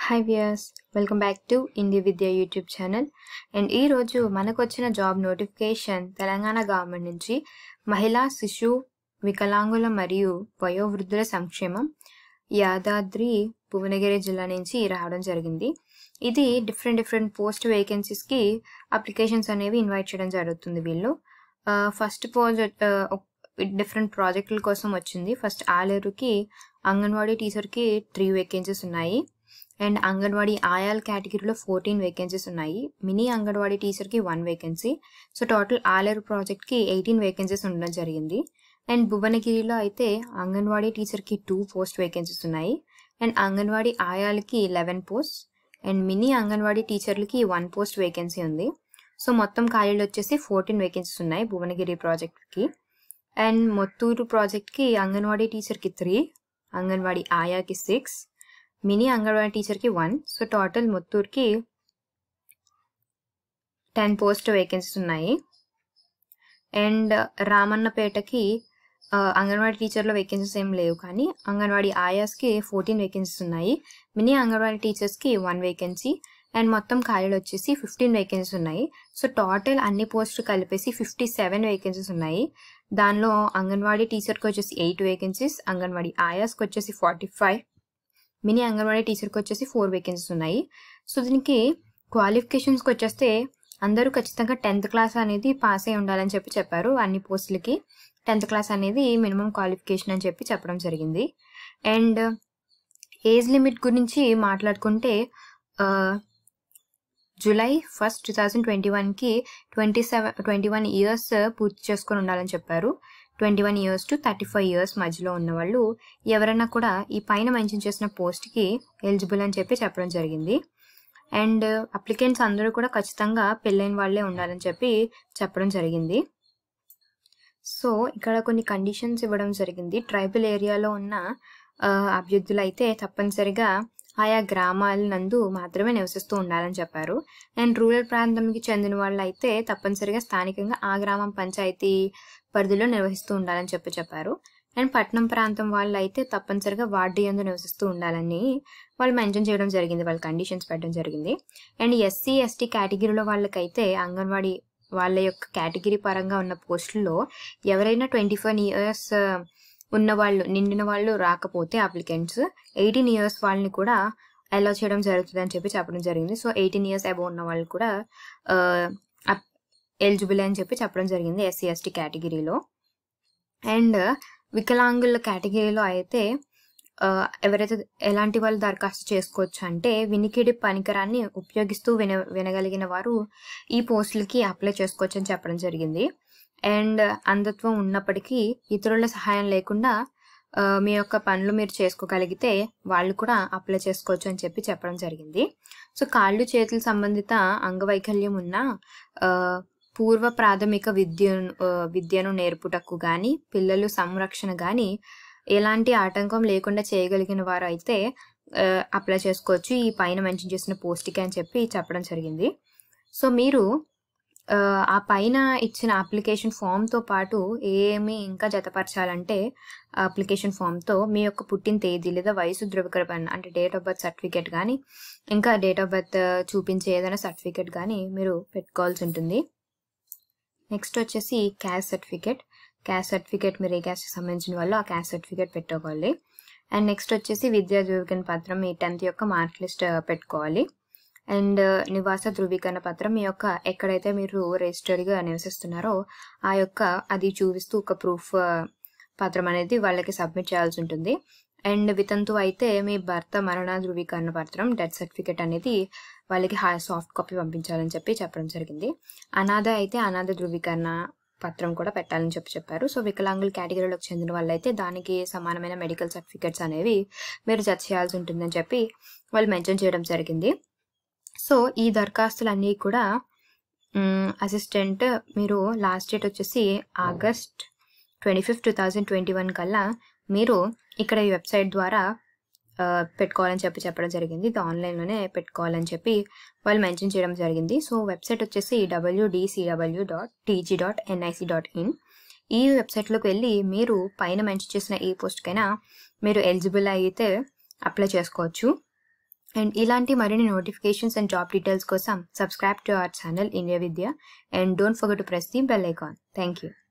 hi viewers welcome back to India Vidya YouTube channel and ఈరోజు మనకు వచ్చిన జాబ్ నోటిఫికేషన్ తెలంగాణ గవర్నమెంట్ నుంచి మహిళా శిశు వికలాంగుల మరియు వయోవృద్ధుల సంక్షేమం యాదాద్రి భువనగిరి జిల్లా నుంచి రావడం జరిగింది ఇది డిఫరెంట్ డిఫరెంట్ పోస్ట్ వేకెన్సీస్కి అప్లికేషన్స్ అనేవి ఇన్వైట్ చేయడం జరుగుతుంది వీళ్ళు ఫస్ట్ ప్రాజెక్ట్ డిఫరెంట్ ప్రాజెక్టుల కోసం వచ్చింది ఫస్ట్ ఆలేరుకి అంగన్వాడీ టీచర్కి త్రీ వేకెన్సీస్ ఉన్నాయి అండ్ అంగన్వాడీ ఆయాల్ కేటగిరీలో ఫోర్టీన్ వేకెన్సీస్ ఉన్నాయి మినీ అంగన్వాడీ టీచర్కి one vacancy so total Aler ప్రాజెక్ట్కి ఎయిటీన్ వేకెన్సీస్ ఉండడం జరిగింది అండ్ భువనగిరిలో అయితే అంగన్వాడీ టీచర్కి టూ పోస్ట్ వేకెన్సీస్ ఉన్నాయి అండ్ అంగన్వాడీ ఆయాలకి eleven post and mini anganwadi టీచర్లకి వన్ పోస్ట్ వేకెన్సీ ఉంది సో మొత్తం ఖాళీలు వచ్చేసి ఫోర్టీన్ వేకెన్సీస్ ఉన్నాయి భువనగిరి ప్రాజెక్ట్కి అండ్ మొత్తూరు ప్రాజెక్ట్కి అంగన్వాడీ టీచర్కి త్రీ అంగన్వాడీ ఆయాకి సిక్స్ మినీ అంగన్వాడీ టీచర్కి వన్ సో టోటల్ మొత్తూరుకి టెన్ పోస్ట్ వేకెన్సీస్ ఉన్నాయి అండ్ రామన్నపేటకి అంగన్వాడీ టీచర్లో వేకెన్సీస్ ఏం లేవు కానీ అంగన్వాడీ ఆయాస్కి ఫోర్టీన్ వేకెన్సీస్ ఉన్నాయి మినీ అంగన్వాడీ టీచర్స్కి వన్ వేకెన్సీ అండ్ మొత్తం ఖాళీలు వచ్చేసి ఫిఫ్టీన్ వేకెన్సీస్ ఉన్నాయి సో టోటల్ అన్ని పోస్టులు కలిపేసి ఫిఫ్టీ సెవెన్ వేకెన్సీస్ ఉన్నాయి దానిలో అంగన్వాడీ టీచర్కి వచ్చేసి ఎయిట్ వేకెన్సీస్ అంగన్వాడీ ఆయాస్కి వచ్చేసి ఫార్టీ ఫైవ్ మినీ అంగన్వాడీ టీచర్కి వచ్చేసి ఫోర్ వేకెన్సీస్ ఉన్నాయి సో దీనికి క్వాలిఫికేషన్స్కి వచ్చేస్తే అందరూ ఖచ్చితంగా టెన్త్ క్లాస్ అనేది పాస్ అయి ఉండాలని చెప్పి చెప్పారు అన్ని పోస్టులకి టెన్త్ క్లాస్ అనేది మినిమం క్వాలిఫికేషన్ అని చెప్పి చెప్పడం జరిగింది అండ్ ఏజ్ లిమిట్ గురించి మాట్లాడుకుంటే July first two thousand twenty వన్కి twenty seven twenty one years పూర్తి చేసుకొని ఉండాలని చెప్పారు twenty one years to thirty five years మధ్యలో ఉన్న వాళ్ళు ఎవరైనా కూడా ఈ పైన మెన్షన్ చేసిన పోస్ట్కి ఎలిజిబుల్ అని చెప్పి చెప్పడం జరిగింది అండ్ అప్లికెంట్స్ అందరూ కూడా ఖచ్చితంగా పెళ్ళైన వాళ్ళే ఉండాలని చెప్పి చెప్పడం జరిగింది సో ఇక్కడ కొన్ని కండిషన్స్ ఇవ్వడం జరిగింది ట్రైబల్ ఏరియాలో ఉన్న అభ్యర్థులు అయితే తప్పనిసరిగా ఆయా గ్రామాల నందు మాత్రమే నివసిస్తూ ఉండాలని చెప్పారు అండ్ రూరల్ ప్రాంతంకి చెందిన వాళ్ళు అయితే తప్పనిసరిగా స్థానికంగా ఆ గ్రామం పంచాయతీ పరిధిలో నిర్వహిస్తూ ఉండాలని చెప్పి చెప్పారు అండ్ పట్నం ప్రాంతం వాళ్ళు అయితే తప్పనిసరిగా వార్డు యందు నివసిస్తూ ఉండాలని వాళ్ళు మెన్షన్ చేయడం జరిగింది వాళ్ళ కండిషన్స్ పెట్టడం జరిగింది అండ్ ఎస్సీ ఎస్టీ కేటగిరీలో వాళ్ళకైతే అంగన్వాడీ వాళ్ళ యొక్క కేటగిరీ పరంగా ఉన్న పోస్టుల్లో ఎవరైనా ట్వంటీ ఫైవ్ ఇయర్స్ ఉన్న వాళ్ళు నిండిన వాళ్ళు రాకపోతే అప్లికెంట్స్ ఎయిటీన్ ఇయర్స్ వాళ్ళని కూడా అలౌ చేయడం జరుగుతుంది అని చెప్పి చెప్పడం జరిగింది సో ఎయిటీన్ ఇయర్స్ అబౌవ్ ఉన్న వాళ్ళు కూడా ఎలిజిబుల్ అని చెప్పి చెప్పడం జరిగింది ఎస్సీ ఎస్టీ కేటగిరీలో అండ్ వికలాంగుల కేటగిరీలో అయితే ఎవరైతే ఎలాంటి వాళ్ళు దరఖాస్తు చేసుకోవచ్చు అంటే వినికిడి పనికరాన్ని ఉపయోగిస్తూ విన వినగలిగిన వారు ఈ పోస్టులకి అప్లై చేసుకోవచ్చు అని చెప్పడం జరిగింది అండ్ అంధత్వం ఉన్నప్పటికీ ఇతరుల సహాయం లేకుండా మీ యొక్క పనులు మీరు చేసుకోగలిగితే వాళ్ళు కూడా అప్లై చేసుకోవచ్చు అని చెప్పి చెప్పడం జరిగింది సో కాళ్ళు చేతులు సంబంధిత అంగవైకల్యం ఉన్న పూర్వ ప్రాథమిక విద్యను విద్యను నేర్పుటకు కానీ పిల్లలు సంరక్షణ కానీ ఎలాంటి ఆటంకం లేకుండా చేయగలిగిన వారు అయితే అప్లై చేసుకోవచ్చు ఈ పైన మెన్షన్ చేసిన పోస్ట్కి అని చెప్పి చెప్పడం జరిగింది సో మీరు ఆ పైన ఇచ్చిన అప్లికేషన్ ఫామ్తో పాటు ఏమి ఇంకా జతపరచాలంటే అప్లికేషన్ ఫామ్తో మీ యొక్క పుట్టిన తేదీ లేదా వయసు ధృవీకరణ అంటే డేట్ ఆఫ్ బర్త్ సర్టిఫికేట్ కానీ ఇంకా డేట్ ఆఫ్ బర్త్ చూపించే ఏదైనా సర్టిఫికేట్ కానీ మీరు పెట్టుకోవాల్సి ఉంటుంది నెక్స్ట్ వచ్చేసి క్యాస్ట్ సర్టిఫికేట్ క్యాస్ట్ సర్టిఫికేట్ మీరు ఏ క్యాస్ట్కి సంబంధించిన వాళ్ళు ఆ క్యాస్ట్ సర్టిఫికేట్ పెట్టుకోవాలి అండ్ నెక్స్ట్ వచ్చేసి విద్యా ధృవీకరణ పత్రం మీ టెన్త్ యొక్క మార్క్ లిస్ట్ పెట్టుకోవాలి అండ్ నివాస ధృవీకరణ పత్రం మీ యొక్క ఎక్కడైతే మీరు రిజిస్టర్డ్గా నివసిస్తున్నారో ఆ యొక్క అది చూపిస్తూ ఒక ప్రూఫ్ పత్రం అనేది వాళ్ళకి సబ్మిట్ చేయాల్సి ఉంటుంది అండ్ వితంతు అయితే మీ భర్త మరణ ధృవీకరణ పత్రం డెత్ సర్టిఫికేట్ అనేది వాళ్ళకి సాఫ్ట్ కాపీ పంపించాలని చెప్పి చెప్పడం జరిగింది అనాథ అయితే అనాథ ధృవీకరణ పత్రం కూడా పెట్టాలని చెప్పి చెప్పారు సో వికలాంగుల కేటగిరీలోకి చెందిన వాళ్ళైతే దానికి సమానమైన మెడికల్ సర్టిఫికేట్స్ అనేవి మీరు జత చేయాల్సి ఉంటుందని చెప్పి వాళ్ళు మెన్షన్ చేయడం జరిగింది సో ఈ దరఖాస్తులన్నీ కూడా అసిస్టెంట్ మీరు లాస్ట్ డేట్ వచ్చేసి August twenty fifth two thousand twenty one కల్లా మీరు ఇక్కడ ఈ వెబ్సైట్ ద్వారా పెట్టుకోవాలని చెప్పి చెప్పడం జరిగింది ఇది ఆన్లైన్లోనే పెట్టుకోవాలని చెప్పి వాళ్ళు మెన్షన్ చేయడం జరిగింది సో వెబ్సైట్ వచ్చేసి WDCW dot TG dot NIC dot in ఈ వెబ్సైట్లోకి వెళ్ళి మీరు పైన మెన్షన్ చేసిన ఏ పోస్ట్కైనా మీరు ఎలిజిబుల్ అయితే అప్లై చేసుకోవచ్చు అండ్ ఇలాంటి మరిన్ని నోటిఫికేషన్స్ అండ్ జాబ్ డీటెయిల్స్ కోసం subscribe to our channel India Vidya and don't forget to press the bell icon thank you